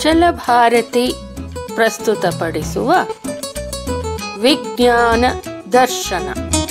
ಕುಶಲ ಭಾರತಿ ಪ್ರಸ್ತುತಪಡಿಸುವ ವಿಜ್ಞಾನ ದರ್ಶನ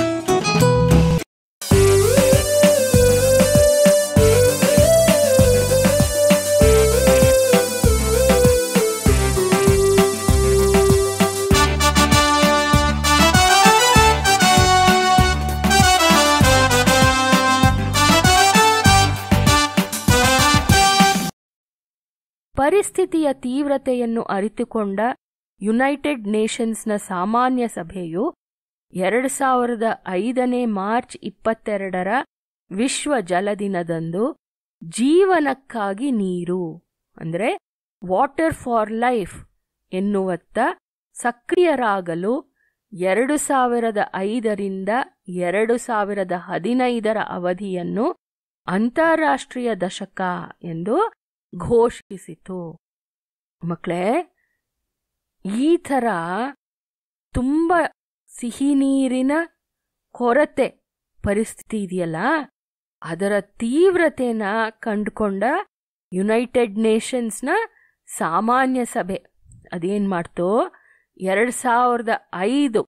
ಪರಿಸ್ಥಿತಿಯ ತೀವ್ರತೆಯನ್ನು ಅರಿತುಕೊಂಡ ಯುನೈಟೆಡ್ ನೇಷನ್ಸ್ನ ಸಾಮಾನ್ಯ ಸಭೆಯು ಎರಡು ಸಾವಿರದ ಐದನೇ ಮಾರ್ಚ್ ಇಪ್ಪತ್ತೆರಡರ ವಿಶ್ವ ಜಲ ದಿನದಂದು ಜೀವನಕ್ಕಾಗಿ ನೀರು ಅಂದರೆ ವಾಟರ್ ಫಾರ್ ಲೈಫ್ ಎನ್ನುವತ್ತ ಸಕ್ರಿಯರಾಗಲು ಎರಡು ಸಾವಿರದ ಐದರಿಂದ ಎರಡು ಸಾವಿರದ ಹದಿನೈದರ ಅವಧಿಯನ್ನು ಅಂತಾರಾಷ್ಟ್ರೀಯ ದಶಕ ಎಂದು ಘೋಷಿಸಿತು ಮಕ್ಕಳೇ ಈ ಥರ ತುಂಬ ಸಿಹಿ ನೀರಿನ ಕೊರತೆ ಪರಿಸ್ಥಿತಿ ಇದೆಯಲ್ಲ ಅದರ ತೀವ್ರತೆನ ಕಂಡುಕೊಂಡ ಯುನೈಟೆಡ್ ನೇಷನ್ಸ್ನ ಸಾಮಾನ್ಯ ಸಭೆ ಅದೇನ್ ಮಾಡ್ತು ಎರಡು ಸಾವಿರದ ಐದು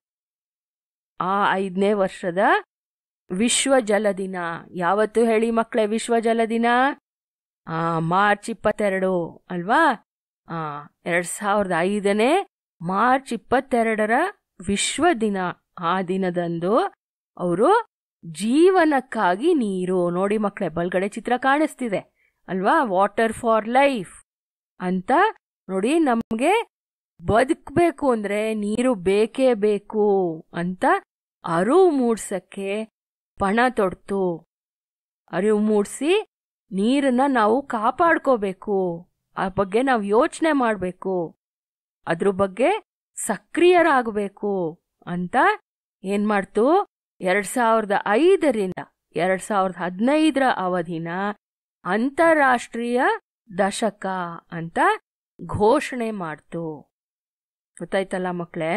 ಆ ಐದನೇ ವರ್ಷದ ವಿಶ್ವ ಜಲ ದಿನ ಯಾವತ್ತು ಹೇಳಿ ಮಕ್ಕಳೇ ವಿಶ್ವ ಜಲ ದಿನ ಆ ಮಾರ್ಚ್ ಇಪ್ಪತ್ತೆರಡು ಅಲ್ವಾ ಆ ಎರಡ್ ಸಾವಿರದ ಐದನೇ ಮಾರ್ಚ್ ಇಪ್ಪತ್ತೆರಡರ ವಿಶ್ವ ದಿನ ಆ ದಿನದಂದು ಅವರು ಜೀವನಕ್ಕಾಗಿ ನೀರು ನೋಡಿ ಮಕ್ಕಳೇ ಬಲ್ಗಡೆ ಚಿತ್ರ ಕಾಣಿಸ್ತಿದೆ ಅಲ್ವಾ ವಾಟರ್ ಫಾರ್ ಲೈಫ್ ಅಂತ ನೋಡಿ ನಮ್ಗೆ ಬದುಕಬೇಕು ಅಂದ್ರೆ ನೀರು ಬೇಕೇ ಬೇಕು ಅಂತ ಅರಿವು ಮೂಡ್ಸಕ್ಕೆ ಪಣ ತೊಡ್ತು ಅರಿವು ಮೂಡಿಸಿ ನೀರನ್ನ ನಾವು ಕಾಪಾಡ್ಕೋಬೇಕು ಆ ಬಗ್ಗೆ ನಾವು ಯೋಚನೆ ಮಾಡಬೇಕು ಅದ್ರ ಬಗ್ಗೆ ಸಕ್ರಿಯರಾಗಬೇಕು ಅಂತ ಏನ್ ಮಾಡ್ತು ಎರಡ್ ಸಾವಿರದ ಐದರಿಂದ ಎರಡ್ ಸಾವಿರದ ಹದಿನೈದರ ಅವಧಿನ ಅಂತಾರಾಷ್ಟ್ರೀಯ ದಶಕ ಅಂತ ಘೋಷಣೆ ಮಾಡ್ತು ಗೊತ್ತಾಯ್ತಲ್ಲ ಮಕ್ಕಳೇ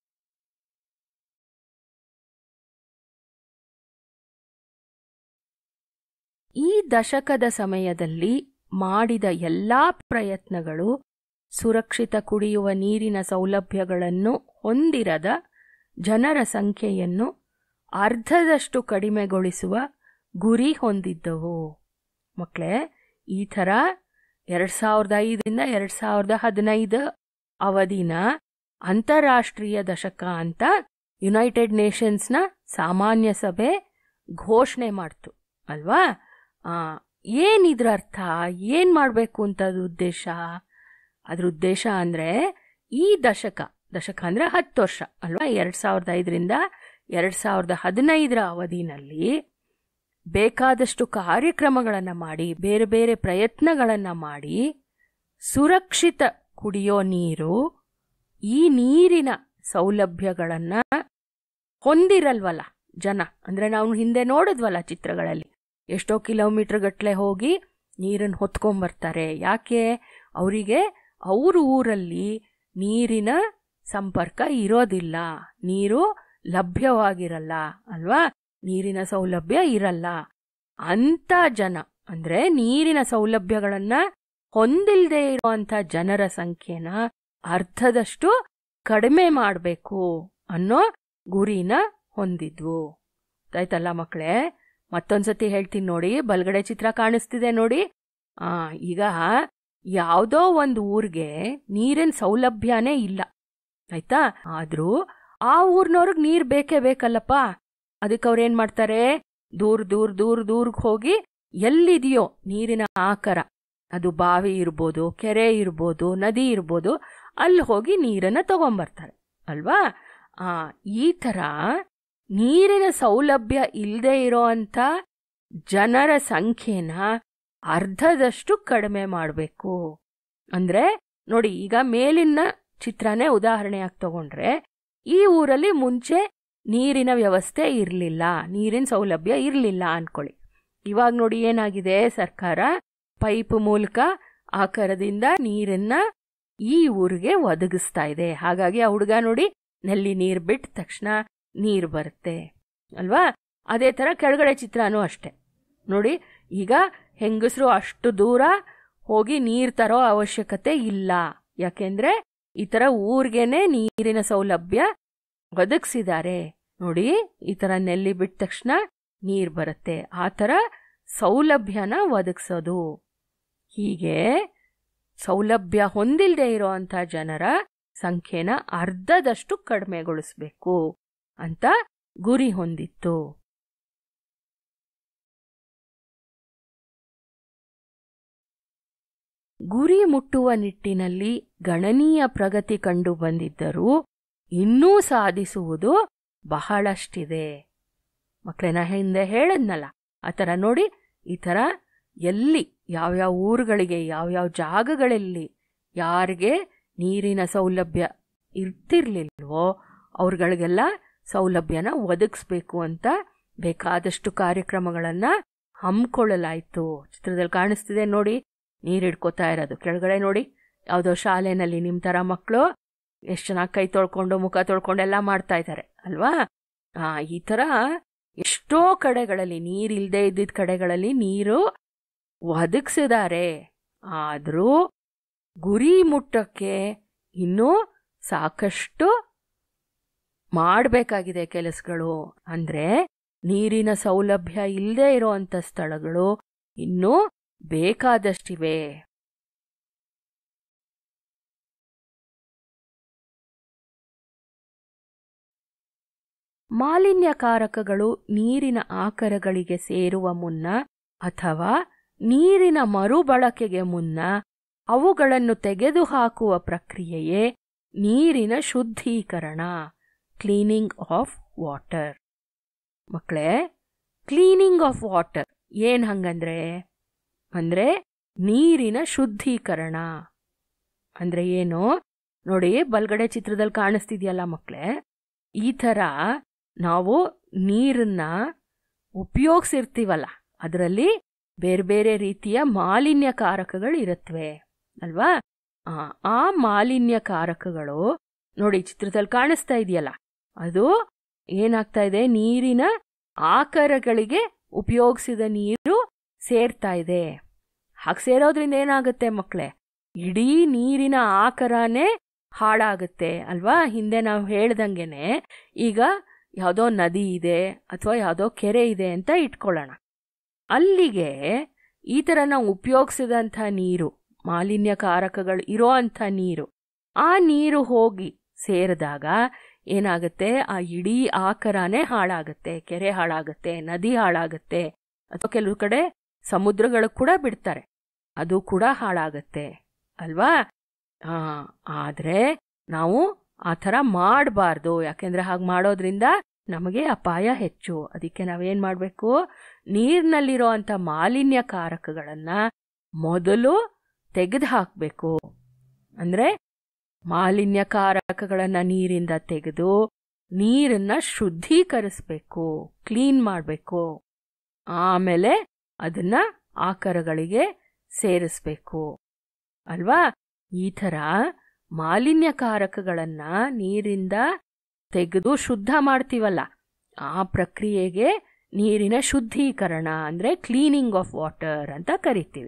ಈ ದಶಕದ ಸಮಯದಲ್ಲಿ ಮಾಡಿದ ಎಲ್ಲಾ ಪ್ರಯತ್ನಗಳು ಸುರಕ್ಷಿತ ಕುಡಿಯುವ ನೀರಿನ ಸೌಲಭ್ಯಗಳನ್ನು ಹೊಂದಿರದ ಜನರ ಸಂಖ್ಯೆಯನ್ನು ಅರ್ಧದಷ್ಟು ಕಡಿಮೆಗೊಳಿಸುವ ಗುರಿ ಹೊಂದಿದ್ದವು ಮಕ್ಕಳೇ ಈ ಥರ ಎರಡ್ ಸಾವಿರದ ಐದರಿಂದ ಎರಡ್ ಸಾವಿರದ ಹದಿನೈದು ಅವಧಿನ ಅಂತಾರಾಷ್ಟ್ರೀಯ ದಶಕ ಅಂತ ಯುನೈಟೆಡ್ ನೇಷನ್ಸ್ನ ಸಾಮಾನ್ಯ ಸಭೆ ಘೋಷಣೆ ಮಾಡ್ತು ಅಲ್ವಾ ಆ ಏನಿದ್ರ ಅರ್ಥ ಏನ್ ಮಾಡ್ಬೇಕು ಅಂತ ಅದ್ರ ಉದ್ದೇಶ ಅದ್ರ ಉದ್ದೇಶ ಅಂದ್ರೆ ಈ ದಶಕ ದಶಕ ಅಂದ್ರೆ ಹತ್ತು ವರ್ಷ ಅಲ್ವಾ ಎರಡ್ ಸಾವಿರದ ಐದರಿಂದ ಎರಡ್ ಸಾವಿರದ ಹದಿನೈದರ ಅವಧಿನಲ್ಲಿ ಬೇಕಾದಷ್ಟು ಕಾರ್ಯಕ್ರಮಗಳನ್ನ ಮಾಡಿ ಬೇರೆ ಬೇರೆ ಪ್ರಯತ್ನಗಳನ್ನ ಮಾಡಿ ಸುರಕ್ಷಿತ ಕುಡಿಯೋ ನೀರು ಈ ನೀರಿನ ಸೌಲಭ್ಯಗಳನ್ನ ಹೊಂದಿರಲ್ವಲ್ಲ ಜನ ಅಂದ್ರೆ ನಾವು ಹಿಂದೆ ನೋಡಿದ್ವಲ್ಲ ಚಿತ್ರಗಳಲ್ಲಿ ಎಷ್ಟೋ ಕಿಲೋಮೀಟರ್ ಗಟ್ಲೆ ಹೋಗಿ ನೀರನ್ನು ಹೊತ್ಕೊಂಬರ್ತಾರೆ ಯಾಕೆ ಅವರಿಗೆ ಅವ್ರ ಊರಲ್ಲಿ ನೀರಿನ ಸಂಪರ್ಕ ಇರೋದಿಲ್ಲ ನೀರು ಲಭ್ಯವಾಗಿರಲ್ಲ ಅಲ್ವಾ ನೀರಿನ ಸೌಲಭ್ಯ ಇರಲ್ಲ ಅಂತ ಜನ ಅಂದ್ರೆ ನೀರಿನ ಸೌಲಭ್ಯಗಳನ್ನ ಹೊಂದಿಲ್ದೇ ಇರುವಂತ ಜನರ ಸಂಖ್ಯೆನ ಅರ್ಧದಷ್ಟು ಕಡಿಮೆ ಮಾಡಬೇಕು ಅನ್ನೋ ಗುರಿನ ಹೊಂದಿದ್ವು ಆಯ್ತಲ್ಲ ಮಕ್ಕಳೇ ಮತ್ತೊಂದ್ಸತಿ ಹೇಳ್ತೀನಿ ನೋಡಿ ಬಲ್ಗಡೆ ಚಿತ್ರ ಕಾಣಿಸ್ತಿದೆ ನೋಡಿ ಆ ಈಗ ಯಾವುದೋ ಒಂದು ಊರಿಗೆ ನೀರಿನ ಸೌಲಭ್ಯನೇ ಇಲ್ಲ ಆಯ್ತಾ ಆದ್ರೂ ಆ ಊರ್ನವ್ರಿಗೆ ನೀರ್ ಬೇಕೇ ಬೇಕಲ್ಲಪ್ಪ ಅದಕ್ಕೆ ಅವ್ರು ಏನ್ ಮಾಡ್ತಾರೆ ದೂರ ದೂರ ದೂರ ದೂರ್ಗ್ ಹೋಗಿ ಎಲ್ಲಿದೆಯೋ ನೀರಿನ ಆಕರ ಅದು ಬಾವಿ ಇರ್ಬೋದು ಕೆರೆ ಇರ್ಬೋದು ನದಿ ಇರ್ಬೋದು ಅಲ್ಲಿ ಹೋಗಿ ನೀರನ್ನ ತಗೊಂಬರ್ತಾರೆ ಅಲ್ವಾ ಆ ಈ ತರ ನೀರಿನ ಸೌಲಭ್ಯ ಇಲ್ಲದೆ ಇರೋ ಅಂತ ಜನರ ಸಂಖ್ಯೆನ ಅರ್ಧದಷ್ಟು ಕಡಿಮೆ ಮಾಡಬೇಕು ಅಂದ್ರೆ ನೋಡಿ ಈಗ ಮೇಲಿನ ಚಿತ್ರನೇ ಉದಾಹರಣೆಯಾಗಿ ತಗೊಂಡ್ರೆ ಈ ಊರಲ್ಲಿ ಮುಂಚೆ ನೀರಿನ ವ್ಯವಸ್ಥೆ ಇರಲಿಲ್ಲ ನೀರಿನ ಸೌಲಭ್ಯ ಇರಲಿಲ್ಲ ಅನ್ಕೊಳ್ಳಿ ಇವಾಗ ನೋಡಿ ಏನಾಗಿದೆ ಸರ್ಕಾರ ಪೈಪ್ ಮೂಲಕ ಆಕಾರದಿಂದ ನೀರನ್ನ ಈ ಊರಿಗೆ ಒದಗಿಸ್ತಾ ಇದೆ ಹಾಗಾಗಿ ಆ ಹುಡುಗ ನೋಡಿ ನಲ್ಲಿ ನೀರ್ ಬಿಟ್ಟ ತಕ್ಷಣ ನೀರ್ ಬರುತ್ತೆ ಅಲ್ವಾ ಅದೇ ತರ ಕೆಳಗಡೆ ಚಿತ್ರನೂ ಅಷ್ಟೆ ನೋಡಿ ಈಗ ಹೆಂಗಸರು ಅಷ್ಟು ದೂರ ಹೋಗಿ ನೀರ್ ತರೋ ಅವಶ್ಯಕತೆ ಇಲ್ಲ ಯಾಕೆಂದ್ರೆ ಈ ತರ ಊರ್ಗೆನೆ ನೀರಿನ ಸೌಲಭ್ಯ ಒದಗಿಸಿದ್ದಾರೆ ನೋಡಿ ಈ ತರ ನೆಲ್ಲಿ ಬಿಟ್ಟ ತಕ್ಷಣ ನೀರ್ ಬರುತ್ತೆ ಆ ತರ ಸೌಲಭ್ಯನ ಒದಗಿಸೋದು ಹೀಗೆ ಸೌಲಭ್ಯ ಹೊಂದಿಲ್ದೇ ಇರೋಂಥ ಜನರ ಸಂಖ್ಯೆನ ಅರ್ಧದಷ್ಟು ಕಡಿಮೆಗೊಳಿಸ್ಬೇಕು ಅಂತ ಗುರಿ ಹೊಂದಿತ್ತು ಗುರಿ ಮುಟ್ಟುವ ನಿಟ್ಟಿನಲ್ಲಿ ಗಣನೀಯ ಪ್ರಗತಿ ಕಂಡು ಬಂದಿದ್ದರೂ ಇನ್ನೂ ಸಾಧಿಸುವುದು ಬಹಳಷ್ಟಿದೆ ಮಕ್ಕಳೇನ ಹಿಂದೆ ಹೇಳದ್ನಲ್ಲ ಆ ಥರ ನೋಡಿ ಈ ಥರ ಎಲ್ಲಿ ಯಾವ್ಯಾವ ಊರುಗಳಿಗೆ ಯಾವ್ಯಾವ ಜಾಗಗಳಲ್ಲಿ ಯಾರಿಗೆ ನೀರಿನ ಸೌಲಭ್ಯ ಇರ್ತಿರ್ಲಿಲ್ವೋ ಅವ್ರಗಳಿಗೆಲ್ಲ ಸೌಲಭ್ಯನ ಒದಗಿಸ್ಬೇಕು ಅಂತ ಬೇಕಾದಷ್ಟು ಕಾರ್ಯಕ್ರಮಗಳನ್ನ ಹಮ್ಮಿಕೊಳ್ಳಲಾಯ್ತು ಚಿತ್ರದಲ್ಲಿ ಕಾಣಿಸ್ತಿದೆ ನೋಡಿ ನೀರು ಹಿಡ್ಕೋತಾ ಇರೋದು ಕೆಳಗಡೆ ನೋಡಿ ಯಾವುದೋ ಶಾಲೆನಲ್ಲಿ ನಿಮ್ಮ ಥರ ಮಕ್ಕಳು ಎಷ್ಟು ಚೆನ್ನಾಗಿ ಕೈ ತೊಳ್ಕೊಂಡು ಮುಖ ತೊಳ್ಕೊಂಡೆಲ್ಲ ಮಾಡ್ತಾ ಇದ್ದಾರೆ ಅಲ್ವಾ ಆ ಈ ಥರ ಎಷ್ಟೋ ಕಡೆಗಳಲ್ಲಿ ನೀರಿಲ್ದೇ ಇದ್ದಿದ್ದ ಕಡೆಗಳಲ್ಲಿ ನೀರು ಒದಗಿಸಿದ್ದಾರೆ ಆದರೂ ಗುರಿ ಮುಟ್ಟಕ್ಕೆ ಇನ್ನೂ ಸಾಕಷ್ಟು ಮಾಡಬೇಕಾಗಿದೆ ಕೆಲಸಗಳು ಅಂದ್ರೆ ನೀರಿನ ಸೌಲಭ್ಯ ಇಲ್ಲದೆ ಇರೋಂಥ ಸ್ಥಳಗಳು ಇನ್ನೂ ಬೇಕಾದಷ್ಟಿವೆ ಮಾಲಿನ್ಯಕಾರಕಗಳು ನೀರಿನ ಆಕರಗಳಿಗೆ ಸೇರುವ ಮುನ್ನ ಅಥವಾ ನೀರಿನ ಮರುಬಳಕೆಗೆ ಮುನ್ನ ಅವುಗಳನ್ನು ತೆಗೆದುಹಾಕುವ ಪ್ರಕ್ರಿಯೆಯೇ ನೀರಿನ ಶುದ್ಧೀಕರಣ ಕ್ಲೀನಿಂಗ್ ಆಫ್ ವಾಟರ್ ಮಕ್ಕಳೇ ಕ್ಲೀನಿಂಗ್ ಆಫ್ ವಾಟರ್ ಏನ್ ಹಂಗಂದ್ರೆ ಅಂದ್ರೆ ನೀರಿನ ಶುದ್ಧೀಕರಣ ಅಂದ್ರೆ ಏನು ನೋಡಿ ಬಲ್ಗಡೆ ಚಿತ್ರದಲ್ಲಿ ಕಾಣಿಸ್ತಿದ್ಯಲ್ಲ ಮಕ್ಕಳೇ ಈ ಥರ ನಾವು ನೀರನ್ನ ಉಪಯೋಗಿಸಿರ್ತೀವಲ್ಲ ಅದರಲ್ಲಿ ಬೇರೆ ಬೇರೆ ರೀತಿಯ ಮಾಲಿನ್ಯಕಾರಕಗಳು ಇರುತ್ತವೆ ಅಲ್ವಾ ಆ, ಆ ಮಾಲಿನ್ಯಕಾರಕಗಳು ನೋಡಿ ಚಿತ್ರದಲ್ಲಿ ಕಾಣಿಸ್ತಾ ಇದೆಯಲ್ಲ ಅದು ಏನಾಗ್ತಾ ಇದೆ ನೀರಿನ ಆಕರಗಳಿಗೆ ಉಪಯೋಗಿಸಿದ ನೀರು ಸೇರ್ತಾ ಇದೆ ಹಾಗೆ ಸೇರೋದ್ರಿಂದ ಏನಾಗುತ್ತೆ ಮಕ್ಕಳೇ ಇಡೀ ನೀರಿನ ಆಕರನೇ ಹಾಳಾಗುತ್ತೆ ಅಲ್ವಾ ಹಿಂದೆ ನಾವು ಹೇಳ್ದಂಗೆನೆ ಈಗ ಯಾವುದೋ ನದಿ ಇದೆ ಅಥವಾ ಯಾವುದೋ ಕೆರೆ ಇದೆ ಅಂತ ಇಟ್ಕೊಳ್ಳೋಣ ಅಲ್ಲಿಗೆ ಈ ಥರ ನಾವು ಉಪಯೋಗಿಸಿದಂಥ ನೀರು ಮಾಲಿನ್ಯಕಾರಕಗಳು ಇರೋ ಅಂಥ ನೀರು ಆ ನೀರು ಹೋಗಿ ಸೇರಿದಾಗ ಏನಾಗುತ್ತೆ ಆ ಇಡೀ ಆಕರನೇ ಹಾಳಾಗುತ್ತೆ ಕೆರೆ ಹಾಳಾಗುತ್ತೆ ನದಿ ಹಾಳಾಗುತ್ತೆ ಅಥವಾ ಕೆಲವು ಕಡೆ ಸಮುದ್ರಗಳು ಕೂಡ ಬಿಡ್ತಾರೆ ಅದು ಕೂಡ ಹಾಳಾಗತ್ತೆ ಅಲ್ವಾ ಆ, ಆದ್ರೆ ನಾವು ಆ ಥರ ಮಾಡಬಾರ್ದು ಯಾಕೆಂದ್ರೆ ಹಾಗೆ ಮಾಡೋದ್ರಿಂದ ನಮಗೆ ಅಪಾಯ ಹೆಚ್ಚು ಅದಕ್ಕೆ ನಾವೇನ್ ಮಾಡಬೇಕು ನೀರಿನಲ್ಲಿರೋ ಅಂಥ ಮಾಲಿನ್ಯಕಾರಕಗಳನ್ನ ಮೊದಲು ತೆಗೆದು ಹಾಕಬೇಕು ಅಂದ್ರೆ ಮಾಲಿನ್ಯಕಾರಕಗಳನ್ನ ನೀರಿಂದ ತೆಗೆದು ನೀರನ್ನ ಶುದ್ಧೀಕರಿಸ್ಬೇಕು ಕ್ಲೀನ್ ಮಾಡಬೇಕು ಆಮೇಲೆ ಅದನ್ನ ಆಕರಗಳಿಗೆ ಸೇರಿಸ್ಬೇಕು ಅಲ್ವಾ ಈ ಥರ ಮಾಲಿನ್ಯಕಾರಕಗಳನ್ನ ನೀರಿಂದ ತೆಗೆದು ಶುದ್ಧ ಮಾಡ್ತೀವಲ್ಲ ಆ ಪ್ರಕ್ರಿಯೆಗೆ ನೀರಿನ ಶುದ್ಧೀಕರಣ ಅಂದ್ರೆ ಕ್ಲೀನಿಂಗ್ ಆಫ್ ವಾಟರ್ ಅಂತ ಕರಿತೀವಿ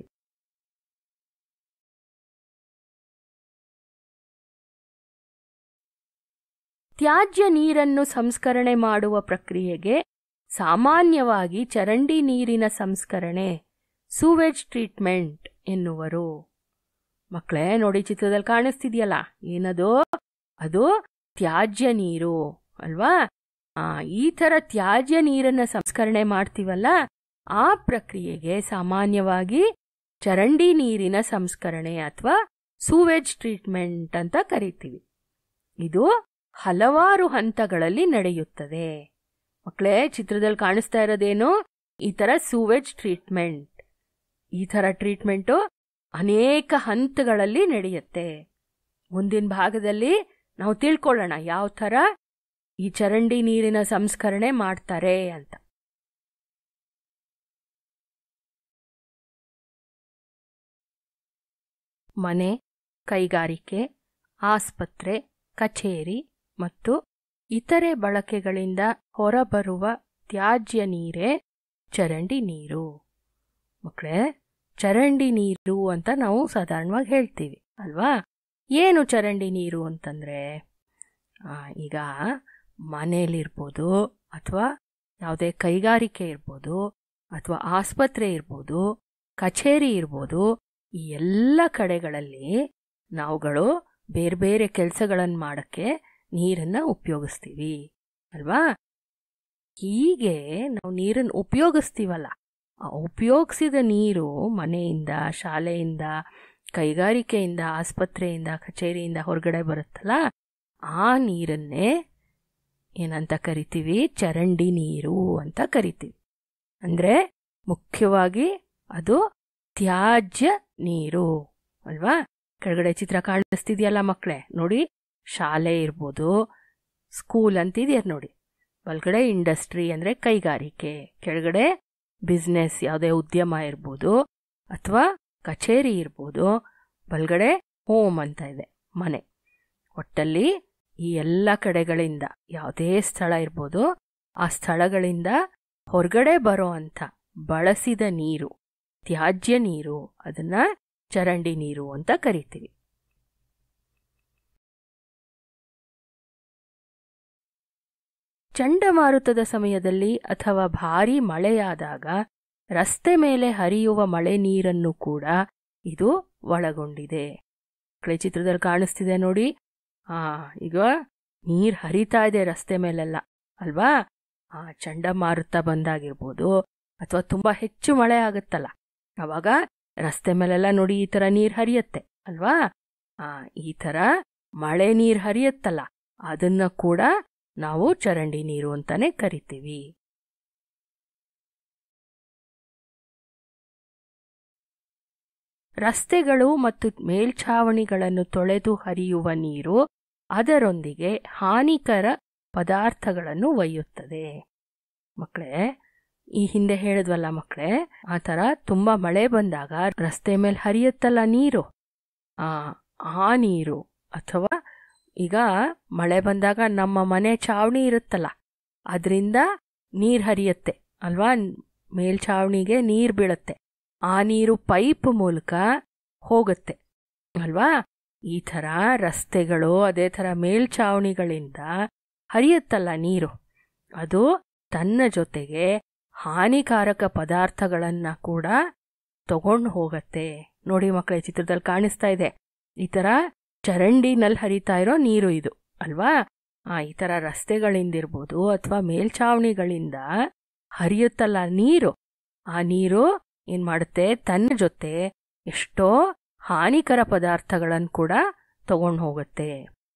ತ್ಯಾಜ್ಯ ನೀರನ್ನು ಸಂಸ್ಕರಣೆ ಮಾಡುವ ಪ್ರಕ್ರಿಯೆಗೆ ಸಾಮಾನ್ಯವಾಗಿ ಚರಂಡಿ ನೀರಿನ ಸಂಸ್ಕರಣೆ ಸೂವೇಜ್ ಟ್ರೀಟ್ಮೆಂಟ್ ಎನ್ನುವರು ಮಕ್ಕಳೇ ನೋಡಿ ಚಿತ್ರದಲ್ಲಿ ಕಾಣಿಸ್ತಿದ್ಯಲ್ಲ ಏನದು ಅದು ತ್ಯಾಜ್ಯ ನೀರು ಅಲ್ವಾ ಆ ಈ ತರ ತ್ಯಾಜ್ಯ ನೀರನ್ನ ಸಂಸ್ಕರಣೆ ಮಾಡ್ತೀವಲ್ಲ ಆ ಪ್ರಕ್ರಿಯೆಗೆ ಸಾಮಾನ್ಯವಾಗಿ ಚರಂಡಿ ನೀರಿನ ಸಂಸ್ಕರಣೆ ಅಥವಾ ಸೂವೇಜ್ ಟ್ರೀಟ್ಮೆಂಟ್ ಅಂತ ಕರಿತೀವಿ ಇದು ಹಲವಾರು ಹಂತಗಳಲ್ಲಿ ನಡೆಯುತ್ತದೆ ಮಕ್ಕಳೇ ಚಿತ್ರದಲ್ಲಿ ಕಾಣಿಸ್ತಾ ಇರೋದೇನು ಈ ತರ ಸೂವೇಜ್ ಟ್ರೀಟ್ಮೆಂಟ್ ಈ ತರ ಟ್ರೀಟ್ಮೆಂಟು ಅನೇಕ ಹಂತಗಳಲ್ಲಿ ನಡೆಯುತ್ತೆ ಮುಂದಿನ ಭಾಗದಲ್ಲಿ ನಾವು ತಿಳ್ಕೊಳ್ಳೋಣ ಯಾವ ಥರ ಈ ಚರಂಡಿ ನೀರಿನ ಸಂಸ್ಕರಣೆ ಮಾಡ್ತಾರೆ ಅಂತ ಮನೆ ಕೈಗಾರಿಕೆ ಆಸ್ಪತ್ರೆ ಕಚೇರಿ ಮತ್ತು ಇತರೆ ಬಳಕೆಗಳಿಂದ ಹೊರಬರುವ ತ್ಯಾಜ್ಯ ನೀರೇ ಚರಂಡಿ ನೀರು ಮಕ್ಕಳೇ ಚರಂಡಿ ನೀರು ಅಂತ ನಾವು ಸಾಧಾರಣವಾಗಿ ಹೇಳ್ತೀವಿ ಅಲ್ವಾ ಏನು ಚರಂಡಿ ನೀರು ಅಂತಂದ್ರೆ ಆ, ಈಗ ಮನೆಯಲ್ಲಿರ್ಬೋದು ಅಥವಾ ಯಾವುದೇ ಕೈಗಾರಿಕೆ ಇರ್ಬೋದು ಅಥವಾ ಆಸ್ಪತ್ರೆ ಇರ್ಬೋದು ಕಚೇರಿ ಇರ್ಬೋದು ಈ ಎಲ್ಲ ಕಡೆಗಳಲ್ಲಿ ನಾವುಗಳು ಬೇರೆ ಬೇರೆ ಕೆಲಸಗಳನ್ನು ಮಾಡಕ್ಕೆ ನೀರನ್ನ ಉಪಯೋಗಿಸ್ತೀವಿ ಅಲ್ವಾ ಹೀಗೆ ನಾವು ನೀರನ್ನು ಉಪಯೋಗಿಸ್ತೀವಲ್ಲ ಆ ಉಪಯೋಗಿಸಿದ ನೀರು ಮನೆಯಿಂದ ಶಾಲೆಯಿಂದ ಕೈಗಾರಿಕೆಯಿಂದ ಆಸ್ಪತ್ರೆಯಿಂದ ಕಚೇರಿಯಿಂದ ಹೊರಗಡೆ ಬರುತ್ತಲ್ಲ ಆ ನೀರನ್ನೇ ಏನಂತ ಕರಿತೀವಿ ಚರಂಡಿ ನೀರು ಅಂತ ಕರಿತೀವಿ ಅಂದ್ರೆ ಮುಖ್ಯವಾಗಿ ಅದು ತ್ಯಾಜ್ಯ ನೀರು ಅಲ್ವಾ ಕೆಳಗಡೆ ಚಿತ್ರ ಕಾಣಿಸ್ತಿದ್ಯಲ್ಲ ಮಕ್ಕಳೇ ನೋಡಿ ಶಾಲೆ ಇರ್ಬೋದು ಸ್ಕೂಲ್ ಅಂತಿದ್ಯಾರ ನೋಡಿ ಒಳಗಡೆ ಇಂಡಸ್ಟ್ರಿ ಅಂದ್ರೆ ಕೈಗಾರಿಕೆ ಕೆಳಗಡೆ ಬಿಸ್ನೆಸ್ ಯಾವುದೇ ಉದ್ಯಮ ಇರ್ಬೋದು ಅಥವಾ ಕಚೇರಿ ಇರ್ಬೋದು ಬಲ್ಗಡೆ ಹೋಮ್ ಅಂತ ಇದೆ ಮನೆ ಒಟ್ಟಲ್ಲಿ ಈ ಎಲ್ಲ ಕಡೆಗಳಿಂದ ಯಾವುದೇ ಸ್ಥಳ ಇರ್ಬೋದು ಆ ಸ್ಥಳಗಳಿಂದ ಹೊರಗಡೆ ಬರೋ ಅಂತ ಬಳಸಿದ ನೀರು ತ್ಯಾಜ್ಯ ನೀರು ಅದನ್ನ ಚರಂಡಿ ನೀರು ಅಂತ ಕರಿತೀವಿ ಚಂಡಮಾರುತದ ಸಮಯದಲ್ಲಿ ಅಥವಾ ಭಾರೀ ಮಳೆಯಾದಾಗ ರಸ್ತೆ ಮೇಲೆ ಹರಿಯುವ ಮಳೆ ನೀರನ್ನು ಕೂಡ ಇದು ಒಳಗೊಂಡಿದೆ ಮಕ್ಕಳೇ ಚಿತ್ರದಲ್ಲಿ ಕಾಣಿಸ್ತಿದೆ ನೋಡಿ ಆ ಈಗ ನೀರ್ ಹರಿತಾ ಇದೆ ರಸ್ತೆ ಮೇಲೆಲ್ಲ ಅಲ್ವಾ ಆ ಚಂಡಮಾರುತ ಬಂದಾಗಿರ್ಬೋದು ಅಥವಾ ತುಂಬಾ ಹೆಚ್ಚು ಮಳೆ ಆಗುತ್ತಲ್ಲ ಅವಾಗ ರಸ್ತೆ ಮೇಲೆಲ್ಲ ನೋಡಿ ಈ ತರ ನೀರ್ ಹರಿಯತ್ತೆ ಅಲ್ವಾ ಆ ಈ ತರ ಮಳೆ ನೀರ್ ಹರಿಯತ್ತಲ್ಲ ಅದನ್ನ ಕೂಡ ನಾವು ಚರಂಡಿ ನೀರು ಅಂತಾನೆ ಕರಿತೀವಿ ರಸ್ತೆಗಳು ಮತ್ತು ಮೇಲ್ಛಾವಣಿಗಳನ್ನು ತೊಳೆದು ಹರಿಯುವ ನೀರು ಅದರೊಂದಿಗೆ ಹಾನಿಕರ ಪದಾರ್ಥಗಳನ್ನು ಒಯ್ಯುತ್ತದೆ ಮಕ್ಕಳೇ ಈ ಹಿಂದೆ ಹೇಳಿದ್ವಲ್ಲ ಮಕ್ಕಳೇ ಆ ಥರ ತುಂಬಾ ಮಳೆ ಬಂದಾಗ ರಸ್ತೆ ಮೇಲೆ ಹರಿಯುತ್ತಲ್ಲ ನೀರು ಆ ಆ ನೀರು ಅಥವಾ ಈಗ ಮಳೆ ಬಂದಾಗ ನಮ್ಮ ಮನೆ ಚಾವಣಿ ಇರುತ್ತಲ್ಲ ಅದರಿಂದ ನೀರ್ ಹರಿಯತ್ತೆ ಅಲ್ವಾ ಮೇಲ್ಛಾವಣಿಗೆ ನೀರ್ ಬೀಳತ್ತೆ ಆ ನೀರು ಪೈಪ್ ಮೂಲಕ ಹೋಗುತ್ತೆ ಅಲ್ವಾ ಈ ಥರ ರಸ್ತೆಗಳು ಅದೇ ಥರ ಮೇಲ್ಛಾವಣಿಗಳಿಂದ ಹರಿಯುತ್ತಲ್ಲ ನೀರು ಅದು ತನ್ನ ಜೊತೆಗೆ ಹಾನಿಕಾರಕ ಪದಾರ್ಥಗಳನ್ನ ಕೂಡ ತಗೊಂಡು ಹೋಗತ್ತೆ ನೋಡಿ ಮಕ್ಕಳ ಚಿತ್ರದಲ್ಲಿ ಕಾಣಿಸ್ತಾ ಇದೆ ಈ ತರ ಚರಂಡಿನಲ್ಲಿ ಹರಿತಾ ಇರೋ ನೀರು ಇದು ಅಲ್ವಾ ಆ ಈ ತರ ರಸ್ತೆಗಳಿಂದಿರ್ಬೋದು ಅಥವಾ ಮೇಲ್ಛಾವಣಿಗಳಿಂದ ಹರಿಯುತ್ತಲ್ಲ ನೀರು ಆ ನೀರು ಏನ್ ಮಾಡುತ್ತೆ ತನ್ನ ಜೊತೆ ಎಷ್ಟೋ ಹಾನಿಕರ ಪದಾರ್ಥಗಳನ್ನು ಕೂಡ ತಗೊಂಡು ಹೋಗುತ್ತೆ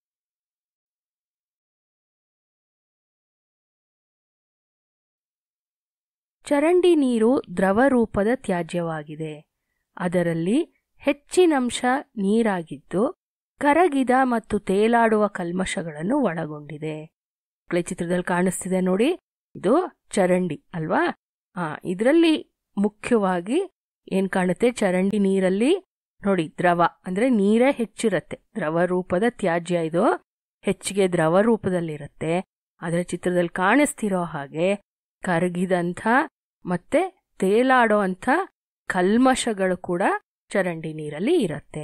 ಚರಂಡಿ ನೀರು ದ್ರವ ರೂಪದ ತ್ಯಾಜ್ಯವಾಗಿದೆ ಅದರಲ್ಲಿ ಹೆಚ್ಚಿನಂಶ ನೀರಾಗಿದ್ದು ಕರಗಿದ ಮತ್ತು ತೇಲಾಡುವ ಕಲ್ಮಶಗಳನ್ನು ಒಳಗೊಂಡಿದೆ ಮಕ್ಕಳೇ ಚಿತ್ರದಲ್ಲಿ ಕಾಣಿಸ್ತಿದೆ ನೋಡಿ ಇದು ಚರಂಡಿ ಅಲ್ವಾ ಆ ಇದರಲ್ಲಿ ಮುಖ್ಯವಾಗಿ ಏನ್ ಕಾಣುತ್ತೆ ಚರಂಡಿ ನೀರಲ್ಲಿ ನೋಡಿ ದ್ರವ ಅಂದ್ರೆ ನೀರೇ ಹೆಚ್ಚಿರತ್ತೆ ದ್ರವ ರೂಪದ ತ್ಯಾಜ್ಯ ಇದು ಹೆಚ್ಚಿಗೆ ದ್ರವ ರೂಪದಲ್ಲಿರುತ್ತೆ ಅದರ ಚಿತ್ರದಲ್ಲಿ ಕಾಣಿಸ್ತಿರೋ ಹಾಗೆ ಕರಗಿದಂಥ ಮತ್ತೆ ತೇಲಾಡೋ ಅಂಥ ಕಲ್ಮಶಗಳು ಕೂಡ ಚರಂಡಿ ನೀರಲ್ಲಿ ಇರತ್ತೆ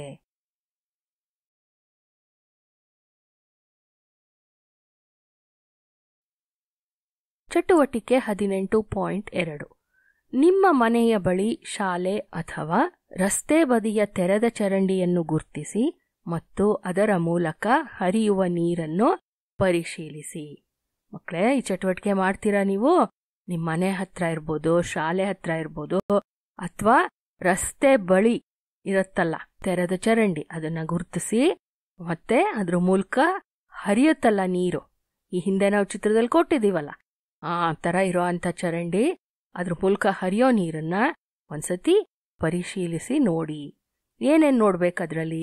ಚಟುವಟಿಕೆ ಹದಿನೆಂಟು ಪಾಯಿಂಟ್ ಎರಡು ನಿಮ್ಮ ಮನೆಯ ಬಳಿ ಶಾಲೆ ಅಥವಾ ರಸ್ತೆ ಬದಿಯ ತೆರೆದ ಚರಂಡಿಯನ್ನು ಗುರ್ತಿಸಿ ಮತ್ತು ಅದರ ಮೂಲಕ ಹರಿಯುವ ನೀರನ್ನು ಪರಿಶೀಲಿಸಿ ಮಕ್ಕಳೇ ಈ ಚಟುವಟಿಕೆ ಮಾಡ್ತೀರಾ ನೀವು ನಿಮ್ಮ ಮನೆ ಹತ್ರ ಇರ್ಬೋದು ಶಾಲೆ ಹತ್ರ ಇರ್ಬೋದು ಅಥವಾ ರಸ್ತೆ ಬಳಿ ಇರುತ್ತಲ್ಲ ತೆರೆದ ಚರಂಡಿ ಅದನ್ನ ಗುರುತಿಸಿ ಮತ್ತೆ ಅದ್ರ ಮೂಲಕ ಹರಿಯುತ್ತಲ್ಲ ನೀರು ಈ ಹಿಂದೆ ನಾವು ಚಿತ್ರದಲ್ಲಿ ಕೊಟ್ಟಿದ್ದೀವಲ್ಲ ಆ ತರ ಇರೋ ಅಂತ ಚರಂಡಿ ಅದ್ರ ಮೂಲಕ ಹರಿಯೋ ನೀರನ್ನ ಒಂದ್ಸತಿ ಪರಿಶೀಲಿಸಿ ನೋಡಿ ಏನೇನ್ ನೋಡ್ಬೇಕು ಅದ್ರಲ್ಲಿ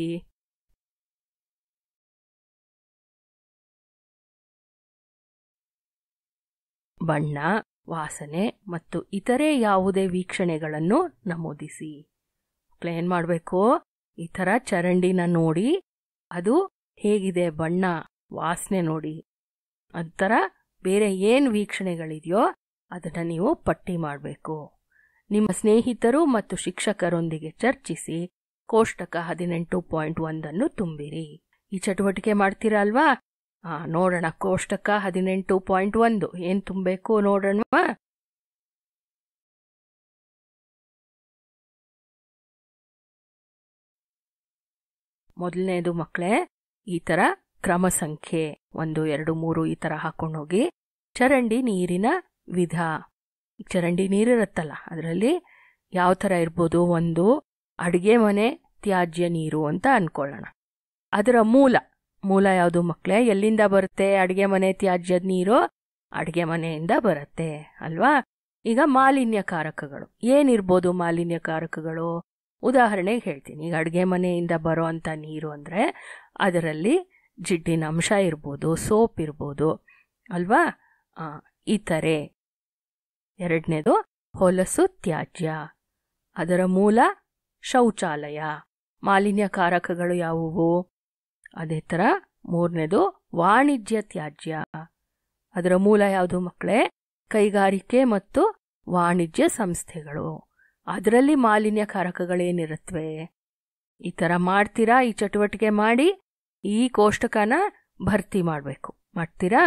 ಬಣ್ಣ ವಾಸನೆ ಮತ್ತು ಇತರೆ ಯಾವುದೇ ವೀಕ್ಷಣೆಗಳನ್ನು ನಮೂದಿಸಿ ಏನ್ ಮಾಡಬೇಕು ಈ ಥರ ಚರಂಡಿನ ನೋಡಿ ಅದು ಹೇಗಿದೆ ಬಣ್ಣ ವಾಸನೆ ನೋಡಿ ಅದ್ ಥರ ಬೇರೆ ಏನು ವೀಕ್ಷಣೆಗಳಿದೆಯೋ ಅದನ್ನ ನೀವು ಪಟ್ಟಿ ಮಾಡಬೇಕು ನಿಮ್ಮ ಸ್ನೇಹಿತರು ಮತ್ತು ಶಿಕ್ಷಕರೊಂದಿಗೆ ಚರ್ಚಿಸಿ ಕೋಷ್ಟಕ ಹದಿನೆಂಟು ಪಾಯಿಂಟ್ ಒಂದನ್ನು ತುಂಬಿರಿ ಈ ಚಟುವಟಿಕೆ ಮಾಡ್ತೀರಾ ಅಲ್ವಾ ಆ ನೋಡೋಣ ಕೋಷ್ಟಕ ಹದಿನೆಂಟು ಪಾಯಿಂಟ್ ಒಂದು ಏನ್ ತುಂಬಬೇಕು ನೋಡೋಣವಾ ಮೊದಲನೇದು ಮಕ್ಕಳೇ ಈ ತರ ಕ್ರಮ ಸಂಖ್ಯೆ ಒಂದು ಎರಡು ಮೂರು ಈ ತರ ಹಾಕೊಂಡು ಹೋಗಿ ಚರಂಡಿ ನೀರಿನ ವಿಧ ಚರಂಡಿ ನೀರಿರುತ್ತಲ್ಲ ಅದರಲ್ಲಿ ಯಾವ ಥರ ಇರ್ಬೋದು ಒಂದು ಅಡುಗೆ ಮನೆ ತ್ಯಾಜ್ಯ ನೀರು ಅಂತ ಅನ್ಕೊಳ್ಳೋಣ ಅದರ ಮೂಲ ಮೂಲ ಯಾವುದು ಮಕ್ಕಳೇ ಎಲ್ಲಿಂದ ಬರುತ್ತೆ ಅಡುಗೆ ಮನೆ ತ್ಯಾಜ್ಯದ ನೀರು ಅಡುಗೆ ಮನೆಯಿಂದ ಬರುತ್ತೆ ಅಲ್ವಾ ಈಗ ಮಾಲಿನ್ಯಕಾರಕಗಳು ಏನಿರ್ಬೋದು ಮಾಲಿನ್ಯಕಾರಕಗಳು ಉದಾಹರಣೆಗೆ ಹೇಳ್ತೀನಿ ಈಗ ಅಡುಗೆ ಮನೆಯಿಂದ ಬರೋ ಅಂಥ ನೀರು ಅಂದರೆ ಅದರಲ್ಲಿ ಜಿಡ್ಡಿನ ಅಂಶ ಇರ್ಬೋದು ಸೋಪ್ ಇರ್ಬೋದು ಅಲ್ವಾ ಆ, ಇತರೆ ಎರಡನೇದು ಹೊಲಸು ತ್ಯಾಜ್ಯ ಅದರ ಮೂಲ ಶೌಚಾಲಯ ಮಾಲಿನ್ಯಕಾರಕಗಳು ಯಾವುವು ಅದೇ ಥರ ಮೂರನೇದು ವಾಣಿಜ್ಯ ತ್ಯಾಜ್ಯ ಅದರ ಮೂಲ ಯಾವುದು ಮಕ್ಕಳೇ ಕೈಗಾರಿಕೆ ಮತ್ತು ವಾಣಿಜ್ಯ ಸಂಸ್ಥೆಗಳು ಅದರಲ್ಲಿ ಮಾಲಿನ್ಯಕಾರಕಗಳೇನಿರುತ್ತವೆ ಈ ಥರ ಮಾಡ್ತೀರಾ ಈ ಚಟುವಟಿಕೆ ಮಾಡಿ ಈ ಕೋಷ್ಟಕನ ಭರ್ತಿ ಮಾಡಬೇಕು ಮಾಡ್ತೀರಾ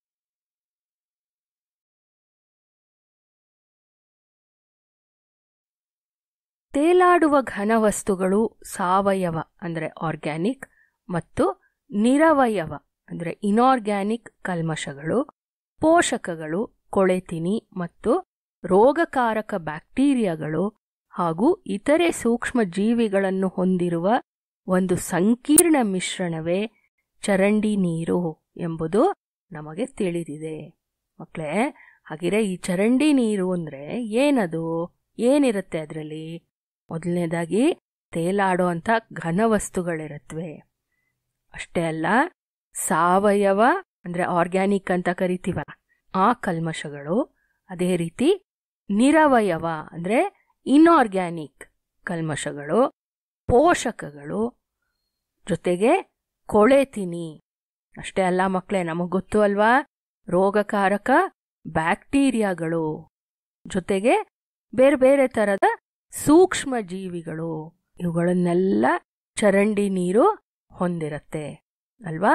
ತೇಲಾಡುವ ಘನವಸ್ತುಗಳು ಸಾವಯವ ಅಂದರೆ ಆರ್ಗ್ಯಾನಿಕ್ ಮತ್ತು ನಿರವಯವ ಅಂದರೆ ಇನಾರ್ಗ್ಯಾನಿಕ್ ಕಲ್ಮಶಗಳು ಪೋಷಕಗಳು ಕೊಳೆತಿನಿ ಮತ್ತು ರೋಗಕಾರಕ ಬ್ಯಾಕ್ಟೀರಿಯಾಗಳು ಹಾಗೂ ಇತರೆ ಸೂಕ್ಷ್ಮ ಜೀವಿಗಳನ್ನು ಹೊಂದಿರುವ ಒಂದು ಸಂಕೀರ್ಣ ಮಿಶ್ರಣವೇ ಚರಂಡಿ ನೀರು ಎಂಬುದು ನಮಗೆ ತಿಳಿದಿದೆ ಮಕ್ಕಳೇ ಹಾಗಿರೆ ಈ ಚರಂಡಿ ನೀರು ಅಂದ್ರೆ ಏನದು ಏನಿರುತ್ತೆ ಅದರಲ್ಲಿ ಮೊದಲನೇದಾಗಿ ತೇಲಾಡೋ ಅಂತ ಘನವಸ್ತುಗಳಿರುತ್ತವೆ ಅಷ್ಟೇ ಅಲ್ಲ ಸಾವಯವ ಅಂದ್ರೆ ಆರ್ಗ್ಯಾನಿಕ್ ಅಂತ ಕರಿತೀವಲ್ಲ ಆ ಕಲ್ಮಶಗಳು ಅದೇ ರೀತಿ ನಿರವಯವ ಅಂದ್ರೆ ಇನ್ಆರ್ಗ್ಯಾನಿಕ್ ಕಲ್ಮಶಗಳು ಪೋಷಕಗಳು ಜೊತೆಗೆ ಕೊಳೆತಿನಿ ಅಷ್ಟೇ ಅಲ್ಲ ಮಕ್ಕಳೇ ನಮಗ್ ಗೊತ್ತು ಅಲ್ವಾ ರೋಗಕಾರಕ ಬ್ಯಾಕ್ಟೀರಿಯಾಗಳು ಜೊತೆಗೆ ಬೇರೆ ಬೇರೆ ತರದ ಸೂಕ್ಷ್ಮ ಜೀವಿಗಳು ಇವುಗಳನ್ನೆಲ್ಲ ಚರಂಡಿ ನೀರು ಹೊಂದಿರತ್ತೆ ಅಲ್ವಾ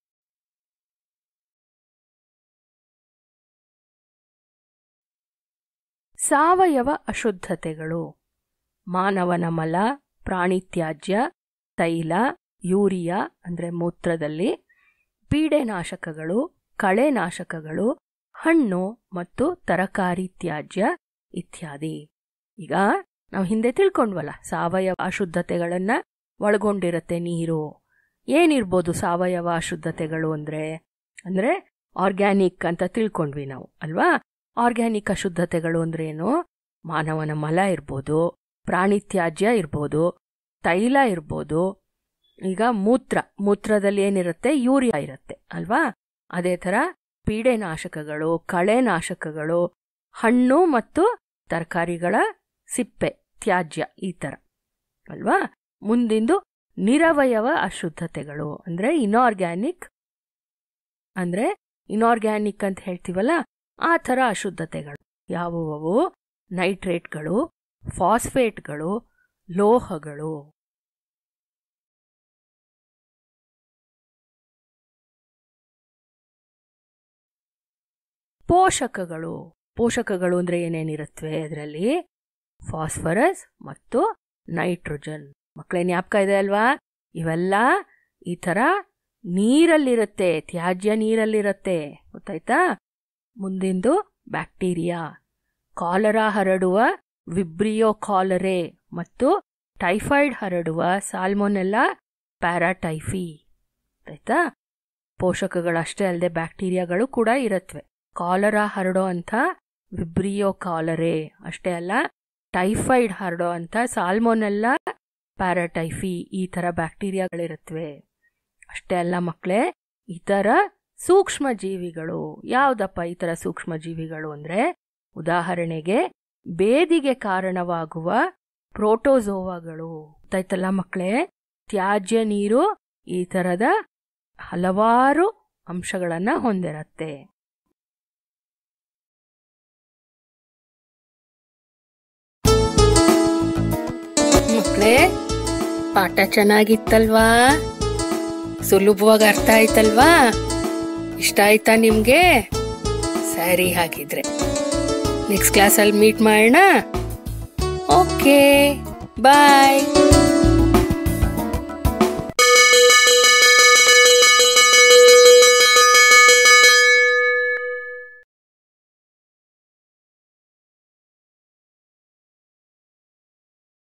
ಸಾವಯವ ಅಶುದ್ಧತೆಗಳು ಮಾನವನ ಮಲ ಪ್ರಾಣಿ ತ್ಯಾಜ್ಯ ತೈಲ ಯೂರಿಯಾ ಅಂದ್ರೆ ಮೂತ್ರದಲ್ಲಿ ಪೀಡೆನಾಶಕಗಳು ಕಳೆನಾಶಕಗಳು ಹಣ್ಣು ಮತ್ತು ತರಕಾರಿ ತ್ಯಾಜ್ಯ ಇತ್ಯಾದಿ ಈಗ ನಾವು ಹಿಂದೆ ತಿಳ್ಕೊಂಡ್ವಲ್ಲ ಸಾವಯವ ಅಶುದ್ಧತೆಗಳನ್ನ ಒಳಗೊಂಡಿರತ್ತೆ ನೀರು ಏನಿರ್ಬೋದು ಸಾವಯವ ಅಶುದ್ಧತೆಗಳು ಅಂದ್ರೆ ಅಂದ್ರೆ ಆರ್ಗ್ಯಾನಿಕ್ ಅಂತ ತಿಳ್ಕೊಂಡ್ವಿ ನಾವು ಅಲ್ವಾ ಆರ್ಗ್ಯಾನಿಕ್ ಅಶುದ್ಧತೆಗಳು ಅಂದ್ರೆ ಏನು ಮಾನವನ ಮಲ ಇರ್ಬೋದು ಪ್ರಾಣಿ ತ್ಯಾಜ್ಯ ಇರ್ಬೋದು ತೈಲ ಇರ್ಬೋದು ಈಗ ಮೂತ್ರ ಮೂತ್ರದಲ್ಲಿ ಏನಿರುತ್ತೆ ಯೂರಿಯಾ ಇರುತ್ತೆ ಅಲ್ವಾ ಅದೇ ತರ ಪೀಡೆನಾಶಕಗಳು ಕಳೆನಾಶಕಗಳು ಹಣ್ಣು ಮತ್ತು ತರಕಾರಿಗಳ ಸಿಪ್ಪೆ ತ್ಯಾಜ್ಯ ಈ ತರ ಅಲ್ವಾ ಮುಂದಿಂದು ನಿರವಯವ ಅಶುದ್ಧತೆಗಳು ಅಂದ್ರೆ ಇನಾರ್ಗ್ಯಾನಿಕ್ ಅಂದ್ರೆ ಇನಾರ್ಗ್ಯಾನಿಕ್ ಅಂತ ಹೇಳ್ತೀವಲ್ಲ ಆ ಥರ ಅಶುದ್ಧತೆಗಳು ಯಾವುವು ನೈಟ್ರೇಟ್ಗಳು ಫಾಸ್ಫೇಟ್ಗಳು ಲೋಹಗಳು ಪೋಷಕಗಳು ಪೋಷಕಗಳು ಅಂದ್ರೆ ಏನೇನಿರುತ್ತವೆ ಅದರಲ್ಲಿ ಫಾಸ್ಫರಸ್ ಮತ್ತು ನೈಟ್ರೋಜನ್ ಮಕ್ಕಳೇ ಜ್ಞಾಪಕ ಇದೆ ಅಲ್ವಾ ಇವೆಲ್ಲ ಈ ಥರ ನೀರಲ್ಲಿರುತ್ತೆ ತ್ಯಾಜ್ಯ ನೀರಲ್ಲಿರುತ್ತೆ ಗೊತ್ತಾಯ್ತಾ ಮುಂದಿಂದು ಬ್ಯಾಕ್ಟೀರಿಯಾ ಕಾಲರಾ ಹರಡುವ ವಿಬ್ರಿಯೋ ಕಾಲರೆ ಮತ್ತು ಟೈಫಾಯ್ಡ್ ಹರಡುವ ಸಾಲ್ಮೊನೆಲ್ಲ ಪ್ಯಾರಾಟೈಫಿ ಆಯ್ತಾ ಪೋಷಕಗಳಷ್ಟೇ ಅಲ್ಲದೆ ಬ್ಯಾಕ್ಟೀರಿಯಾಗಳು ಕೂಡ ಇರತ್ವೆ ಕಾಲರಾ ಹರಡೋ ಅಂಥ ವಿಬ್ರಿಯೋ ಕಾಲರೆ ಅಷ್ಟೇ ಅಲ್ಲ ಟೈಫಾಯ್ಡ್ ಹರಡೋ ಅಂಥ ಸಾಲ್ಮೊನೆಲ್ಲ ಪ್ಯಾರಾಟೈಫಿ ಈ ಥರ ಬ್ಯಾಕ್ಟೀರಿಯಾಗಳಿರುತ್ತವೆ ಅಷ್ಟೇ ಅಲ್ಲ ಮಕ್ಕಳೇ ಇತರ ಸೂಕ್ಷ್ಮ ಜೀವಿಗಳು ಯಾವ್ದಪ್ಪ ಈ ಥರ ಸೂಕ್ಷ್ಮ ಜೀವಿಗಳು ಅಂದ್ರೆ ಉದಾಹರಣೆಗೆ ಬೇದಿಗೆ ಕಾರಣವಾಗುವ ಪ್ರೋಟೋಸೋವಾಗಳು ಗೊತ್ತಾಯ್ತಲ್ಲ ಮಕ್ಕಳೇ ತ್ಯಾಜ್ಯ ನೀರು ಈ ತರದ ಹಲವಾರು ಅಂಶಗಳನ್ನ ಹೊಂದಿರತ್ತೆ ಮಕ್ಕಳೇ ಪಾಠ ಚೆನ್ನಾಗಿತ್ತಲ್ವಾ ಸುಲಭವಾಗಿ ಅರ್ಥ ಆಯ್ತಲ್ವಾ ಇಷ್ಟ ಆಯ್ತಾ ನಿಮ್ಗೆ ಸರಿ ಹಾಗಿದ್ರೆ ನೆಕ್ಸ್ಟ್ ಕ್ಲಾಸಲ್ಲಿ ಮೀಟ್ ಮಾಡೋಣ ಓಕೆ ಬಾಯ್